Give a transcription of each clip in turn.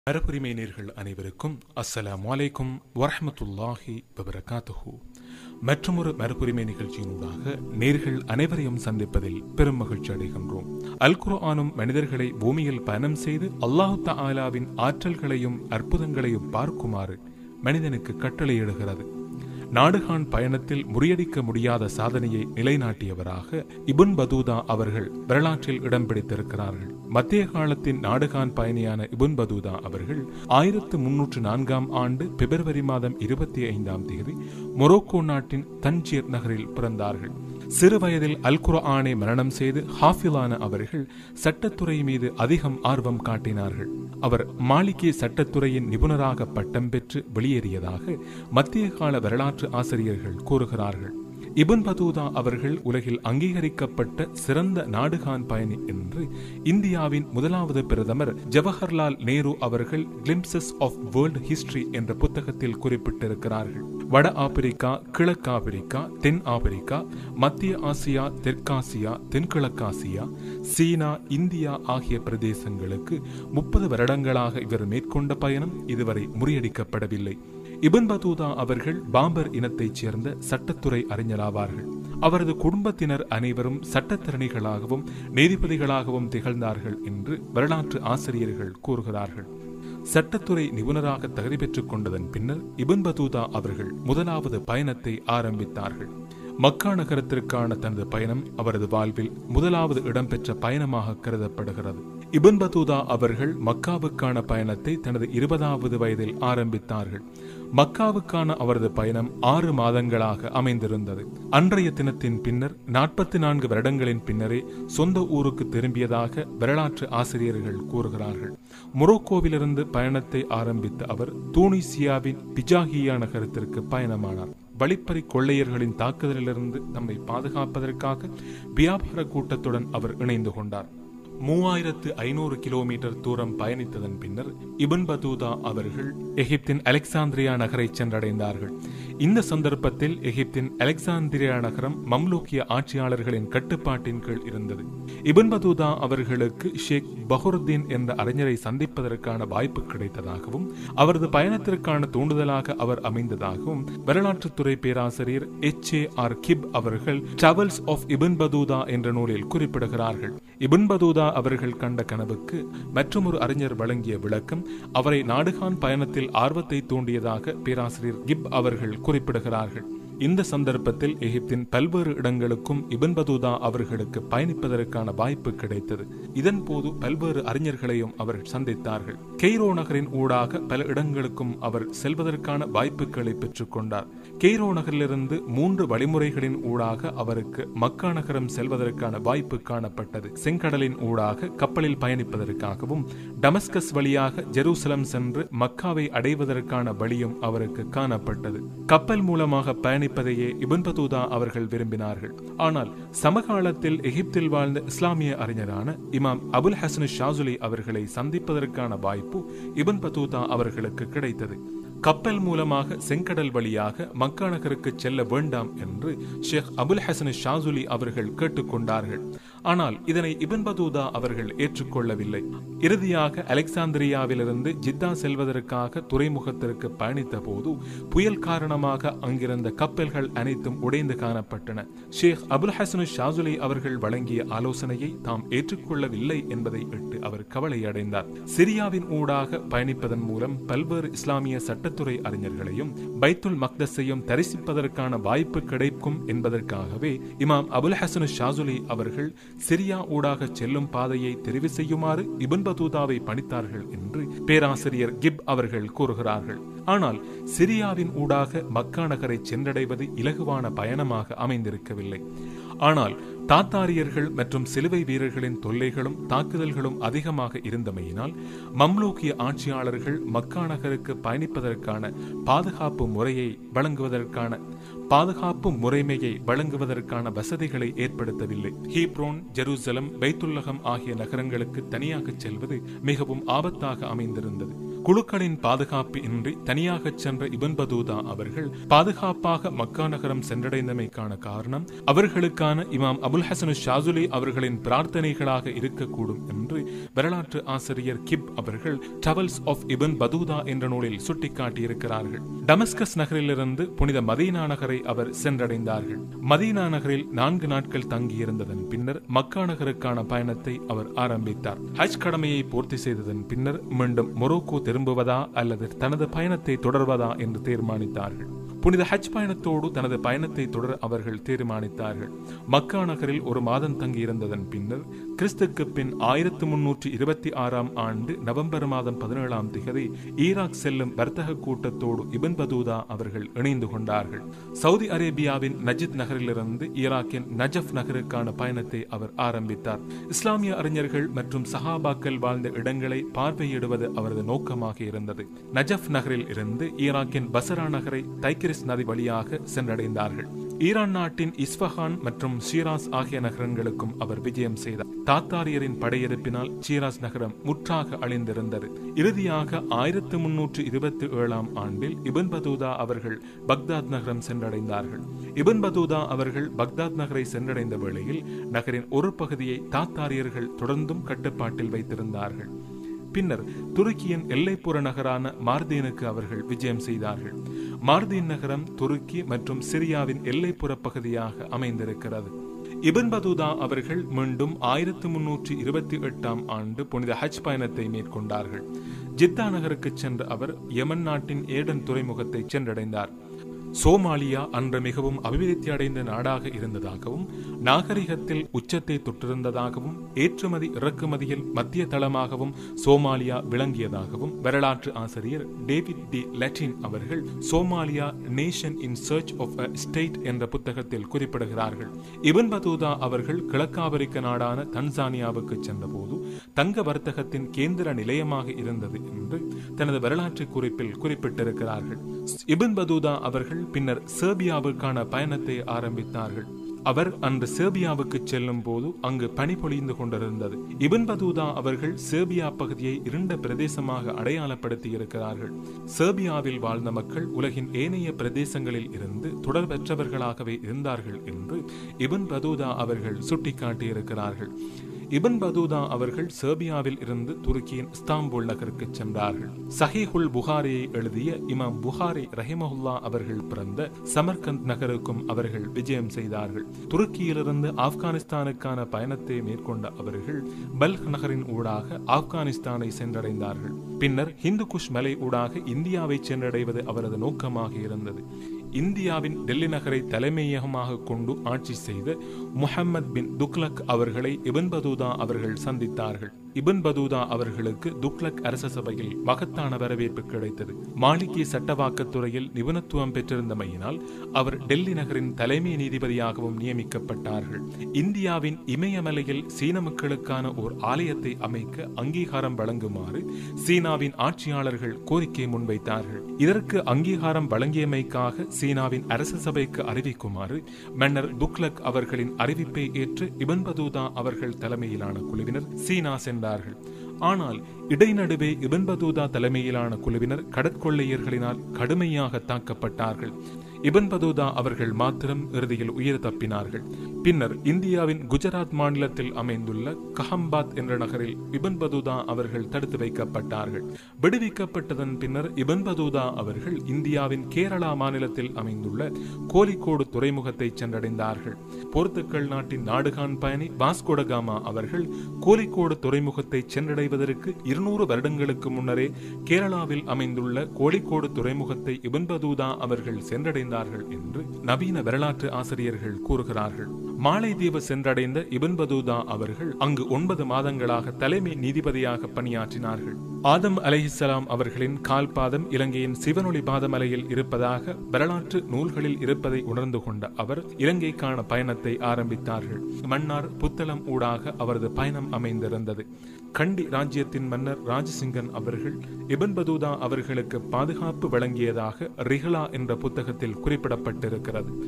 மரபுரிமை நேர்கள் அனைவருக்கும் அஸ்ஸலாமு அலைக்கும் வரஹ்மத்துல்லாஹி வபரகாத்துஹு மற்றொரு மரபுரிமை நிகழ்ச்சியினூடாக நேர்கள் அனைவரையும் சந்திப்பதில் பெரும் மகிழ்ச்சி அடைகின்றோம் அல் குர்ஆனும் மனிதர்களை பூமியில் பயணம் செய்து அல்லாஹு தஆலாவின் ஆற்றல்களையும் அற்புதங்களையும் பார்க்குமாறு மனிதனுக்கு கட்டளையிடுகிறது நாடுகான் பயணத்தில் முறியடிக்க முடியாத சாதனையை நிலைநாட்டியவராக இபுன் பதூதா அவர்கள் வரலாற்றில் இடம் பிடித்திருக்கிறார்கள் மத்திய காலத்தின் நாடுகான் பயணியான இபுன் பதூதா அவர்கள் ஆயிரத்து முன்னூற்று நான்காம் ஆண்டு பிப்ரவரி மாதம் இருபத்தி ஐந்தாம் தேதி மொரோக்கோ நாட்டின் தஞ்சீர் நகரில் பிறந்தார்கள் சிறு வயதில் அல் குர்ஆனை மரணம் செய்து ஹாஃபிலான அவர்கள் சட்டத்துறை மீது அதிகம் ஆர்வம் காட்டினார்கள் அவர் மாளிகை சட்டத்துறையின் நிபுணராக பட்டம் பெற்று வெளியேறியதாக மத்திய கால வரலாற்று ஆசிரியர்கள் கூறுகிறார்கள் இபன் பதூதா அவர்கள் உலகில் அங்கீகரிக்கப்பட்ட சிறந்த நாடுகான் பயணி என்று இந்தியாவின் முதலாவது பிரதமர் ஜவஹர்லால் நேரு அவர்கள் கிளிம்சஸ் ஆஃப் வேர்ல்ட் ஹிஸ்டரி என்ற புத்தகத்தில் குறிப்பிட்டிருக்கிறார்கள் வட ஆப்பிரிக்கா கிழக்கு ஆப்பிரிக்கா தென் ஆப்பிரிக்கா மத்திய ஆசியா தெற்காசியா தென்கிழக்காசியா சீனா இந்தியா ஆகிய பிரதேசங்களுக்கு முப்பது வருடங்களாக இவர் மேற்கொண்ட பயணம் இதுவரை முறியடிக்கப்படவில்லை இபன் பதூதா அவர்கள் பாம்பர் இனத்தைச் சேர்ந்த சட்டத்துறை அறிஞராவார்கள் அவரது குடும்பத்தினர் அனைவரும் சட்டத்திறனிகளாகவும் நீதிபதிகளாகவும் திகழ்ந்தார்கள் என்று வரலாற்று ஆசிரியர்கள் கூறுகிறார்கள் சட்டத்துறை நிபுணராக தகுதி பெற்றுக் கொண்டதன் பின்னர் இபன் பதூதா அவர்கள் முதலாவது பயணத்தை ஆரம்பித்தார்கள் மக்கா நகரத்திற்கான தனது பயணம் அவரது வாழ்வில் முதலாவது இடம்பெற்ற பயணமாக கருதப்படுகிறது இபன் பதூதா அவர்கள் மக்காவுக்கான பயணத்தை தனது இருபதாவது வயதில் ஆரம்பித்தார்கள் மக்காவுக்கான அவரது பயணம் ஆறு மாதங்களாக அமைந்திருந்தது அன்றைய தினத்தின் பின்னர் நாற்பத்தி நான்கு வருடங்களின் பின்னரே சொந்த ஊருக்கு திரும்பியதாக வரலாற்று ஆசிரியர்கள் கூறுகிறார்கள் மொரோக்கோவிலிருந்து பயணத்தை ஆரம்பித்த அவர் தூனிசியாவின் பிஜாகியா நகரத்திற்கு பயணமானார் வழிப்பறி கொள்ளையர்களின் தாக்குதலிலிருந்து தம்மை பாதுகாப்பதற்காக வியாபார கூட்டத்துடன் அவர் இணைந்து கொண்டார் மூவாயிரத்து ஐநூறு கிலோமீட்டர் தூரம் பயணித்ததன் பின்னர் இபன் பதூதா அவர்கள் எகிப்தின் அலெக்சாந்திரியா நகரை சென்றடைந்தார்கள் இந்த சந்தர்ப்பத்தில் எகிப்தின் அலெக்சாந்திரியா நகரம் மம்லூக்கிய ஆட்சியாளர்களின் கட்டுப்பாட்டின் கீழ் இருந்தது இபன் பதூதா அவர்களுக்கு ஷேக் பஹுருத்தீன் என்ற அறிஞரை சந்திப்பதற்கான வாய்ப்பு கிடைத்ததாகவும் அவரது பயணத்திற்கான தூண்டுதலாக அவர் அமைந்ததாகவும் வரலாற்றுத்துறை பேராசிரியர் எச் ஏ ஆர் கிப் அவர்கள் டிராவல்ஸ் ஆஃப் இபன் பதூதா என்ற நூலில் குறிப்பிடுகிறார்கள் இபன் பதூதா அவர்கள் கண்ட கனவுக்கு மற்றொரு அறிஞர் வழங்கிய விளக்கம் அவரை நாடுகான் பயணத்தில் ஆர்வத்தை தூண்டியதாக பேராசிரியர் கிப் அவர்கள் குறிப்பிடுகிறார்கள் இந்த சந்தர்ப்பத்தில் எகிப்தின் பல்வேறு இடங்களுக்கும் இபன் பதூதா அவர்களுக்கு பயணிப்பதற்கான வாய்ப்பு கிடைத்தது இதன் போது பல்வேறு அறிஞர்களையும் அவர் சந்தித்தார்கள் கெய்ரோ நகரின் ஊடாக பல இடங்களுக்கும் அவர் செல்வதற்கான வாய்ப்புகளை பெற்றுக் கொண்டார் கெய்ரோ நகரிலிருந்து மூன்று வழிமுறைகளின் ஊடாக அவருக்கு மக்கா நகரம் செல்வதற்கான வாய்ப்பு காணப்பட்டது செங்கடலின் ஊடாக கப்பலில் பயணிப்பதற்காகவும் டமஸ்கஸ் வழியாக ஜெருசலம் சென்று மக்காவை அடைவதற்கான வழியும் அவருக்கு காணப்பட்டது கப்பல் மூலமாக பயணி பயணிப்பதையே இபன் பதூதா அவர்கள் விரும்பினார்கள் ஆனால் சமகாலத்தில் எகிப்தில் வாழ்ந்த இஸ்லாமிய அறிஞரான இமாம் அபுல் ஹசன் ஷாசுலி அவர்களை சந்திப்பதற்கான வாய்ப்பு இபன் பதூதா அவர்களுக்கு கிடைத்தது கப்பல் மூலமாக செங்கடல் வழியாக மக்கா நகருக்கு செல்ல வேண்டாம் என்று ஷேக் அபுல் ஹசன் ஷாசுலி அவர்கள் கேட்டுக்கொண்டார்கள் ஆனால் இதனை இபன் பதூதா அவர்கள் ஏற்றுக்கொள்ளவில்லை இறுதியாக அலெக்சாந்திரியாவிலிருந்து ஜித்தா செல்வதற்காக துறைமுகத்திற்கு பயணித்த போது புயல் காரணமாக அங்கிருந்த கப்பல்கள் அனைத்தும் உடைந்து காணப்பட்டன ஷேக் அபுல் ஹசன் ஷாசுலி அவர்கள் வழங்கிய ஆலோசனையை தாம் ஏற்றுக்கொள்ளவில்லை என்பதை இட்டு அவர் கவலை அடைந்தார் சிரியாவின் ஊடாக பயணிப்பதன் மூலம் பல்வேறு இஸ்லாமிய சட்டத்துறை அறிஞர்களையும் பைத்துல் மக்தஸையும் தரிசிப்பதற்கான வாய்ப்பு கிடைக்கும் என்பதற்காகவே இமாம் அபுல் ஹசன் ஷாசுலி அவர்கள் சிரியா ஊடாக செல்லும் பாதையை தெரிவு செய்யுமாறு இபன் பதூதாவை பணித்தார்கள் என்று பேராசிரியர் கிப் அவர்கள் கூறுகிறார்கள் ஆனால் சிரியாவின் ஊடாக மக்கா நகரை சென்றடைவது இலகுவான பயணமாக அமைந்திருக்கவில்லை ஆனால் தாத்தாரியர்கள் மற்றும் சிலுவை வீரர்களின் தொல்லைகளும் தாக்குதல்களும் அதிகமாக இருந்தமையினால் மம்லூக்கிய ஆட்சியாளர்கள் மக்கா நகருக்கு பயணிப்பதற்கான பாதுகாப்பு முறையை வழங்குவதற்கான பாதுகாப்பு முறைமையை வழங்குவதற்கான வசதிகளை ஏற்படுத்தவில்லை ஹீப்ரோன் ஜெருசலம் பைத்துல்லகம் ஆகிய நகரங்களுக்கு தனியாக செல்வது மிகவும் ஆபத்தாக அமைந்திருந்தது குழுக்களின் பாதுகாப்பு இன்றி தனியாக சென்ற இபன் பதூதா அவர்கள் பாதுகாப்பாக மக்கா நகரம் சென்றடைந்தமைக்கான காரணம் அவர்களுக்கான இமாம் அபுல் ஹசனு ஷாசுலி அவர்களின் பிரார்த்தனைகளாக இருக்கக்கூடும் என்று வரலாற்று ஆசிரியர் கிப் அவர்கள் டவல்ஸ் ஆஃப் இபன் பதூதா என்ற நூலில் சுட்டிக்காட்டியிருக்கிறார்கள் டமஸ்கஸ் நகரிலிருந்து புனித மதீனா நகரை அவர் சென்றடைந்தார்கள் மதீனா நகரில் நான்கு நாட்கள் தங்கியிருந்ததன் பின்னர் மக்கா நகருக்கான பயணத்தை அவர் ஆரம்பித்தார் ஹஜ் கடமையை பூர்த்தி செய்ததன் பின்னர் மீண்டும் மொரோக்கோ திரும்புவதா அல்லது தனது பயணத்தை தொடர்வதா என்று தீர்மானித்தார்கள் புனித ஹஜ் பயணத்தோடு தனது பயணத்தை தொடர அவர்கள் தீர்மானித்தார்கள் மக்கா நகரில் ஒரு மாதம் தங்கியிருந்ததன் பின்னர் கிறிஸ்துக்கு பின் ஆயிரத்து முன்னூற்றி இருபத்தி ஆறாம் ஆண்டு நவம்பர் மாதம் பதினேழாம் திகதி ஈராக் செல்லும் வர்த்தக கூட்டத்தோடு இபன் பதூதா அவர்கள் இணைந்து கொண்டார்கள் சவுதி அரேபியாவின் நஜித் நகரிலிருந்து ஈராக்கின் நஜப் நகருக்கான பயணத்தை அவர் ஆரம்பித்தார் இஸ்லாமிய அறிஞர்கள் மற்றும் சஹாபாக்கள் வாழ்ந்த இடங்களை பார்வையிடுவது அவரது நோக்கமாக இருந்தது நஜப் நகரில் இருந்து ஈராக்கின் பசரா நகரை தைக்கிரிஸ் நதி வழியாக சென்றடைந்தார்கள் ஈரான் நாட்டின் இஸ்பஹான் மற்றும் ஷீராஸ் ஆகிய நகரங்களுக்கும் அவர் விஜயம் செய்தார் தாத்தாரியரின் படையெடுப்பினால் ஷீராஸ் நகரம் முற்றாக அழிந்திருந்தது இறுதியாக ஆயிரத்து முன்னூற்று இருபத்தி ஏழாம் ஆண்டில் இபன் பதூதா அவர்கள் பக்தாத் நகரம் சென்றடைந்தார்கள் இபன் பதூதா அவர்கள் பக்தாத் நகரை சென்றடைந்த வேளையில் நகரின் ஒரு பகுதியை தாத்தாரியர்கள் தொடர்ந்தும் கட்டுப்பாட்டில் வைத்திருந்தார்கள் பின்னர் துருக்கியின் எல்லைப்புற நகரான மார்தீனுக்கு அவர்கள் விஜயம் செய்தார்கள் மார்தீன் நகரம் துருக்கி மற்றும் சிரியாவின் எல்லைப்புற பகுதியாக அமைந்திருக்கிறது இபன் பதூதா அவர்கள் மீண்டும் ஆயிரத்து முன்னூற்றி இருபத்தி எட்டாம் ஆண்டு புனித ஹஜ் பயணத்தை மேற்கொண்டார்கள் ஜித்தா நகருக்கு சென்ற அவர் யமன் நாட்டின் ஏடன் துறைமுகத்தை சென்றடைந்தார் சோமாலியா அன்று மிகவும் அபிவிருத்தி அடைந்த நாடாக இருந்ததாகவும் நாகரிகத்தில் உச்சத்தை தொட்டிருந்ததாகவும் ஏற்றுமதி இறக்குமதியில் மத்திய தளமாகவும் சோமாலியா விளங்கியதாகவும் வரலாற்று ஆசிரியர் டேவிட் டி லட்டின் அவர்கள் Somalia nation in search of a state என்ற புத்தகத்தில் குறிப்பிடுகிறார்கள் இபன் பதூதா அவர்கள் கிழக்காபிரிக்க நாடான தன்சானியாவுக்கு சென்றபோது தங்க வர்த்தகத்தின் கேந்திர நிலையமாக இருந்தது என்று தனது வரலாற்று குறிப்பில் குறிப்பிட்டிருக்கிறார்கள் இபன் பதூதா அவர்கள் பின்னர் சேர்பியாவுக்கான பயணத்தை ஆரம்பித்தார்கள் அவர் அன்று சேர்பியாவுக்கு செல்லும் போது அங்கு பனி பொழிந்து கொண்டிருந்தது இபன் பதூதா அவர்கள் சேர்பியா பகுதியை இருண்ட பிரதேசமாக அடையாளப்படுத்தி இருக்கிறார்கள் சேர்பியாவில் வாழ்ந்த மக்கள் உலகின் ஏனைய பிரதேசங்களில் இருந்து தொடர்பற்றவர்களாகவே இருந்தார்கள் என்று இபன் பதூதா அவர்கள் சுட்டிக்காட்டியிருக்கிறார்கள் இபன் பதூதா அவர்கள் சேர்பியாவில் இருந்து துருக்கியின் இஸ்தாம்புல் நகருக்கு சென்றார்கள் சஹீஹுல் புகாரியை எழுதிய இமாம் புகாரி ரஹிமஹுல்லா அவர்கள் பிறந்த சமர்கந்த் நகருக்கும் அவர்கள் விஜயம் செய்தார்கள் துருக்கியிலிருந்து ஆப்கானிஸ்தானுக்கான பயணத்தை மேற்கொண்ட அவர்கள் பல்க் நகரின் ஊடாக ஆப்கானிஸ்தானை சென்றடைந்தார்கள் பின்னர் ஹிந்து குஷ் மலை ஊடாக இந்தியாவை சென்றடைவது அவரது நோக்கமாக இருந்தது இந்தியாவின் டெல்லி நகரை தலைமையகமாக கொண்டு ஆட்சி செய்த முஹம்மத் பின் துக்லக் அவர்களை இபன் பதூதா அவர்கள் சந்தித்தார்கள் இபன் பதூதா அவர்களுக்கு துக்லக் அரச சபையில் மகத்தான வரவேற்பு கிடைத்தது மாளிகை சட்டவாக்கத்துறையில் நிபுணத்துவம் பெற்றிருந்தமையினால் அவர் டெல்லி நகரின் தலைமை நீதிபதியாகவும் நியமிக்கப்பட்டார்கள் இந்தியாவின் இமயமலையில் சீன மக்களுக்கான ஓர் ஆலயத்தை அமைக்க அங்கீகாரம் வழங்குமாறு சீனாவின் ஆட்சியாளர்கள் கோரிக்கை முன்வைத்தார்கள் இதற்கு அங்கீகாரம் வழங்கியமைக்காக சீனாவின் அரச சபைக்கு அறிவிக்குமாறு மன்னர் துக்லக் அவர்களின் அறிவிப்பை ஏற்று இபன் பதூதா அவர்கள் தலைமையிலான குழுவினர் சீனா சென்றார்கள் ஆனால் இடைநடுவே இபன் பதூதா தலைமையிலான குழுவினர் கடற்கொள்ளையர்களினால் கடுமையாக தாக்கப்பட்டார்கள் இபன் பதூதா அவர்கள் மாத்திரம் இறுதியில் உயிர் தப்பினார்கள் பின்னர் இந்தியாவின் குஜராத் மாநிலத்தில் அமைந்துள்ள கஹம்பாத் என்ற நகரில் இபன் பதூதா அவர்கள் தடுத்து வைக்கப்பட்டார்கள் விடுவிக்கப்பட்டதன் பின்னர் இபன் பதூதா அவர்கள் இந்தியாவின் கேரளா மாநிலத்தில் அமைந்துள்ள கோலிக்கோடு துறைமுகத்தை சென்றடைந்தார்கள் போர்த்துக்கல் நாட்டின் நாடுகான் பயணி வாஸ்கோடகாமா அவர்கள் கோலிக்கோடு துறைமுகத்தை சென்றடைவதற்கு இருநூறு வருடங்களுக்கு முன்னரே கேரளாவில் அமைந்துள்ள கோழிக்கோடு துறைமுகத்தை இபன் பதூதா அவர்கள் சென்றடைந்தார்கள் என்று நவீன வரலாற்று ஆசிரியர்கள் கூறுகிறார்கள் மாலைதீவு சென்றடைந்த இபன் பதூதா அவர்கள் அங்கு ஒன்பது மாதங்களாக தலைமை நீதிபதியாக பணியாற்றினார்கள் ஆதம் அலைஹிஸ்ஸலாம் அவர்களின் கால்பாதம் இலங்கையின் சிவனொளி பாதமலையில் இருப்பதாக வரலாற்று நூல்களில் இருப்பதை உணர்ந்து கொண்ட அவர் இலங்கைக்கான பயணத்தை ஆரம்பித்தார்கள் மன்னார் புத்தளம் ஊடாக அவரது பயணம் அமைந்திருந்தது கண்டி ராஜ்யத்தின் மன்னர் ராஜசிங்கன் அவர்கள் இபன் பதூதா அவர்களுக்கு பாதுகாப்பு வழங்கியதாக ரிஹலா என்ற புத்தகத்தில் குறிப்பிடப்பட்டிருக்கிறது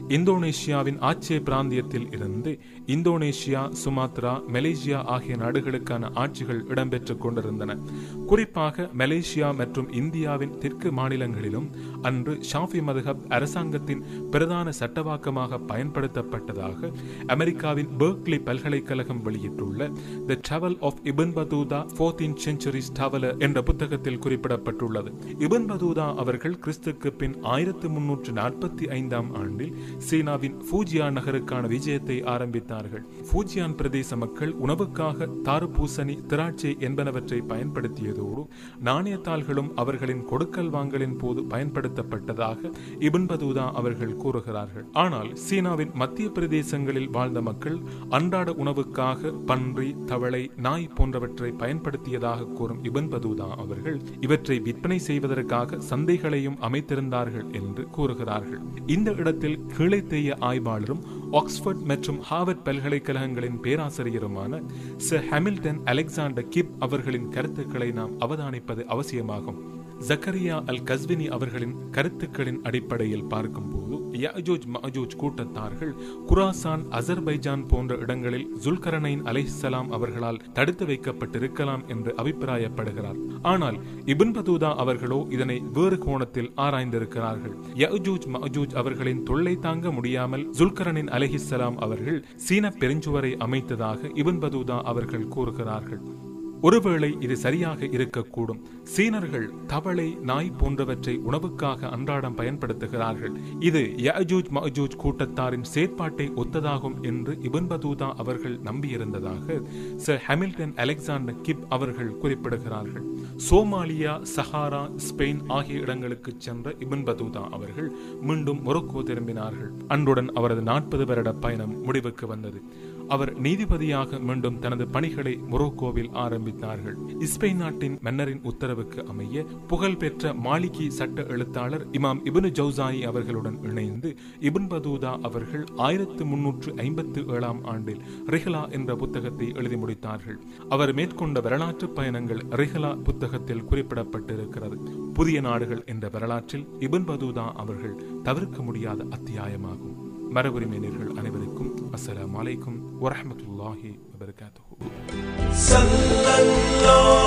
இந்தோனேஷியாவின் ஆச்சே பிராந்தியத்தில் இருந்து இந்தோனேஷியா சுமாத்ரா மலேசியா ஆகிய நாடுகளுக்கான ஆட்சிகள் இடம்பெற்றுக் கொண்டிருந்தன குறிப்பாக மலேசியா மற்றும் இந்தியாவின் தெற்கு மாநிலங்களிலும் அன்று ஷாஃபி மதுஹப் அரசாங்கத்தின் பிரதான சட்டவாக்கமாக பயன்படுத்தப்பட்டதாக அமெரிக்காவின் பெர்க்லி பல்கலைக்கழகம் வெளியிட்டுள்ள the travel of Ibn Battuta fourteen centuries traveller என்ற புத்தகத்தில் குறிப்பிடப்பட்டுள்ளது இபன் பதூதா அவர்கள் கிறிஸ்துக்கு பின் ஆயிரத்து முன்னூற்று நாற்பத்தி ஐந்தாம் ஆண்டில் சீனாவின் ஃபூஜியா நகருக்கான விஜயத்தை ஆரம்பித்தார்கள் ஃபூஜியான் பிரதேச மக்கள் உணவுக்காக தாறுபூசணி திராட்சை என்பனவற்றை பயன்படுத்தியதோடு நாணயத்தாள்களும் அவர்களின் கொடுக்கல் வாங்கலின் போது பயன்படுத்தப்பட்டதாக இபன் பதூதா அவர்கள் கூறுகிறார்கள் ஆனால் சீனாவின் மத்திய பிரதேசங்களில் வாழ்ந்த மக்கள் அன்றாட உணவுக்காக பன்றி தவளை நாய் போன்றவற்றை பயன்படுத்தியதாக கூறும் இபன் பதூதா அவர்கள் இவற்றை விற்பனை செய்வதற்காக சந்தைகளையும் அமைத்திருந்தார்கள் என்று கூறுகிறார்கள் இந்த இடத்தில் கீழைத்தேய ஆய்வாளரும் ஆக்ஸ்போர்ட் மற்றும் ஹார்வர்ட் பல்கலைக்கழகங்களின் பேராசிரியருமான சர் ஹாமில்டன் அலெக்சாண்டர் கிப் அவர்களின் கருத்துக்களை நாம் அவதானிப்பது அவசியமாகும் ஜக்கரியா அல் கஸ்வினி அவர்களின் கருத்துக்களின் அடிப்படையில் பார்க்கும்போது யஜோஜ் மஜோஜ் கூட்டத்தார்கள் குராசான் அசர்பைஜான் போன்ற இடங்களில் ஜுல்கரனைன் அலைஹிசலாம் அவர்களால் தடுத்து வைக்கப்பட்டிருக்கலாம் என்று அபிப்பிராயப்படுகிறார் ஆனால் இபின் பதூதா அவர்களோ இதனை வேறு கோணத்தில் ஆராய்ந்திருக்கிறார்கள் யஜூஜ் மஜூஜ் அவர்களின் தொல்லை தாங்க முடியாமல் ஜுல்கரனின் அலைஹிசலாம் அவர்கள் சீன பெருஞ்சுவரை அமைத்ததாக இபின் பதூதா அவர்கள் கூறுகிறார்கள் ஒருவேளை இது சரியாக இருக்கக்கூடும் சீனர்கள் தவளை நாய் போன்றவற்றை உணவுக்காக அன்றாடம் பயன்படுத்துகிறார்கள் இது யஜூஜ் மஜூஜ் கூட்டத்தாரின் செயற்பாட்டை ஒத்ததாகும் என்று இபன் பதூதா அவர்கள் நம்பியிருந்ததாக சர் ஹாமில்டன் அலெக்சாண்டர் கிப் அவர்கள் குறிப்பிடுகிறார்கள் சோமாலியா சஹாரா ஸ்பெயின் ஆகிய இடங்களுக்கு சென்ற இபன் பதூதா அவர்கள் மீண்டும் மொரோக்கோ திரும்பினார்கள் அன்றுடன் அவரது நாற்பது வருட பயணம் முடிவுக்கு வந்தது அவர் நீதிபதியாக மீண்டும் தனது பணிகளை மொரோக்கோவில் ஆரம்பித்தார்கள் ஸ்பெயின் நாட்டின் மன்னரின் உத்தரவுக்கு அமைய புகழ்பெற்ற மாலிகி சட்ட எழுத்தாளர் இமாம் இபனு ஜவுசாயி அவர்களுடன் இணைந்து இபன் பதூதா அவர்கள் ஆயிரத்து முன்னூற்று ஐம்பத்து ஏழாம் ஆண்டில் ரிஹலா என்ற புத்தகத்தை எழுதி முடித்தார்கள் அவர் மேற்கொண்ட வரலாற்று பயணங்கள் ரிஹலா புத்தகத்தில் குறிப்பிடப்பட்டிருக்கிறது புதிய நாடுகள் என்ற வரலாற்றில் இபன் பதூதா அவர்கள் தவிர்க்க முடியாத அத்தியாயமாகும் மரபுரிமையினர்கள் அனைவருக்கும் அஸ்ஸலாமு அலைக்கும் வரஹ்மத்துல்லாஹி வபரகாத்துஹு صلى الله